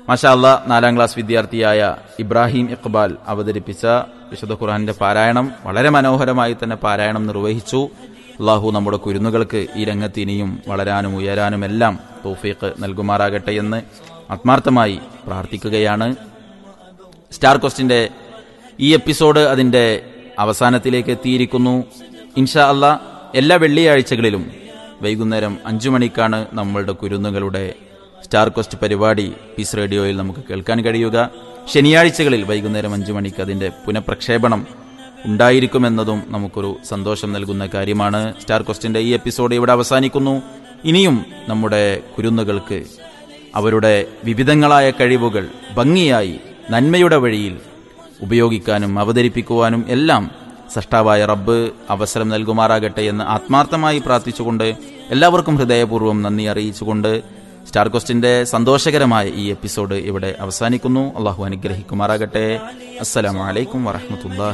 മാഷാ അല്ലാ നാലാം ക്ലാസ് വിദ്യാർത്ഥിയായ ഇബ്രാഹിം ഇഖ്ബാൽ അവതരിപ്പിച്ച വിശുദ്ധ ഖുർആന്റെ പാരായണം വളരെ മനോഹരമായി തന്നെ പാരായണം നിർവഹിച്ചു അള്ളാഹു നമ്മുടെ കുരുന്നുകൾക്ക് ഈ രംഗത്ത് ഇനിയും വളരാനും ഉയരാനും എല്ലാം തൗഫീഖ് നൽകുമാറാകട്ടെ എന്ന് ആത്മാർത്ഥമായി പ്രാർത്ഥിക്കുകയാണ് സ്റ്റാർ കോസ്റ്റിന്റെ ഈ എപ്പിസോഡ് അതിന്റെ അവസാനത്തിലേക്ക് എത്തിയിരിക്കുന്നു ഇൻഷാ അല്ല എല്ലാ വെള്ളിയാഴ്ചകളിലും വൈകുന്നേരം അഞ്ചു മണിക്കാണ് നമ്മളുടെ കുരുന്നുകളുടെ സ്റ്റാർ കോസ്റ്റ് പരിപാടി പീസ് റേഡിയോയിൽ നമുക്ക് കേൾക്കാൻ കഴിയുക ശനിയാഴ്ചകളിൽ വൈകുന്നേരം അഞ്ചു മണിക്ക് അതിന്റെ പുനഃപ്രക്ഷേപണം ഉണ്ടായിരിക്കുമെന്നതും നമുക്കൊരു സന്തോഷം നൽകുന്ന കാര്യമാണ് സ്റ്റാർ കോസ്റ്റിന്റെ ഈ എപ്പിസോഡ് ഇവിടെ അവസാനിക്കുന്നു ഇനിയും നമ്മുടെ കുരുന്നുകൾക്ക് അവരുടെ വിവിധങ്ങളായ കഴിവുകൾ ഭംഗിയായി നന്മയുടെ വഴിയിൽ ഉപയോഗിക്കാനും അവതരിപ്പിക്കുവാനും എല്ലാം സഷ്ടാവായ റബ്ബ് അവസരം നൽകുമാറാകട്ടെ എന്ന് ആത്മാർത്ഥമായി പ്രാർത്ഥിച്ചുകൊണ്ട് എല്ലാവർക്കും ഹൃദയപൂർവ്വം നന്ദി അറിയിച്ചുകൊണ്ട് സ്റ്റാർ കോസ്റ്റിന്റെ സന്തോഷകരമായ ഈ എപ്പിസോഡ് ഇവിടെ അവസാനിക്കുന്നു അള്ളാഹു അനുഗ്രഹിക്കുമാറാകട്ടെ അസ്സലാമലൈക്കും വറഹമത്തുള്ള